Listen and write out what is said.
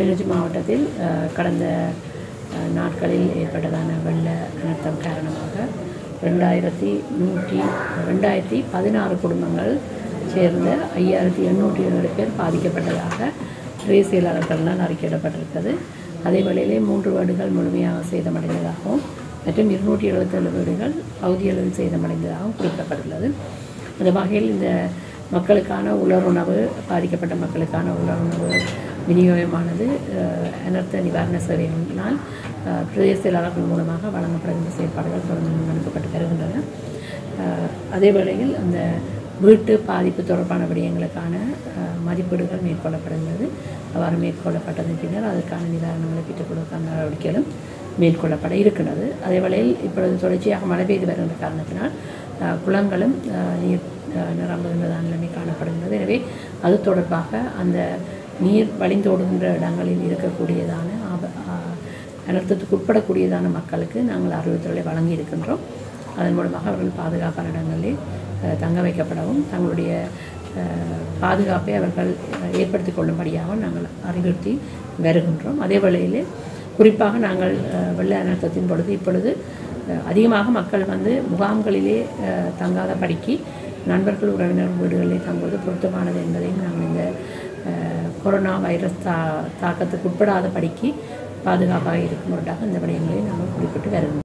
கிளிநொச்சி மாவட்டத்தில் அஹ், கடந்த அஹ், நாட்களில் ஏற்பட்டதான வெள்ள அனர்த்தம் காரணமாக ரெண்டாயிரத்தி நூற்றி ரெண்டாயிரத்தி பதினாறு குடும்பங்கள் சேர்ந்த ஐயாயிரத்தி எண்ணூற்றி ஏழு பேர் பாதிக்கப்பட்டதாக தேசியலாளர்களால் அறிக்கையிடப்பட்டிருக்கிறது அதே வேளையிலே மூன்று வீடுகள் முழுமையாக சேதமடைந்ததாகவும் மற்றும் இருநூற்றி எழுபத்தேழு வீடுகள் பகுதியளவில் சேதமடைந்ததாகவும் குறிப்பிடப்பட்டுள்ளது அந்த வகையில் இந்த மக்களுக்கான உலருணவு பாதிக்கப்பட்ட மக்களுக்கான உலருணவு விநியோகமானது அஹ், அனர்த்த நிவாரண சேவையினால் அஹ், பிரதேச செயலாளர்கள் மூலமாக வழங்கப்படுகின்ற செயற்பாடுகள் தொடர்ந்து முன்னெடுக்கப்பட்டு வருகின்றன அஹ், அதே வேளையில் அந்த வீட்டு பாதிப்பு தொடர்பான விடயங்களுக்கான அஹ், மதிப்பீடுகள் மேற்கொள்ளப்படுகிறது அவ்வாறு மேற்கொள்ளப்பட்டதன் பின்னர் அதற்கான நிவாரணங்களை பெற்றுக் கொடுக்கான நடவடிக்கைகளும் மேற்கொள்ளப்பட இருக்கின்றது அதே வேளையில் இப்பொழுது தொடர்ச்சியாக மழை பெய்து வருகின்ற காரணத்தினால் அஹ், குளங்களும் அஹ், நீர் அஹ், நிரம்புகின்றதான நிலைமை காணப்படுகின்றது எனவே அது தொடர்பாக அந்த நீர் வழிந்தோடுகின்ற இடங்களில் இருக்கக்கூடியதான ஆப- அஹ், அனர்த்தத்துக்கு உட்படக்கூடியதான மக்களுக்கு நாங்கள் அறிவுறுத்தலை வழங்கி இருக்கின்றோம் அதன் மூலமாக அவர்கள் பாதுகாப்பான இடங்களில் அஹ், தங்க வைக்கப்படவும் தங்களுடைய அஹ், பாதுகாப்பை அவர்கள் அஹ், ஏற்படுத்திக் கொள்ளும்படியாக நாங்கள் அறிவுறுத்தி வருகின்றோம் அதே வேளையிலே குறிப்பாக நாங்கள் அஹ், வெள்ள அனர்த்தத்தின் பொழுது இப்பொழுது அஹ், அதிகமாக மக்கள் வந்து முகாம்களிலே அஹ், தங்காத படிக்கு நண்பர்கள் உறவினர் வீடுகளிலே தங்குவது பொருத்தமானது என்பதையும் நாங்கள் இந்த அஹ், கொரோனா வைரஸ் தா தாக்கத்துக்கு உட்படாத படிக்கு பாதுகாப்பாக இருக்கும் பொருட்டாக இந்த விடயங்களை நாங்கள் குறிப்பிட்டு வருகின்றோம்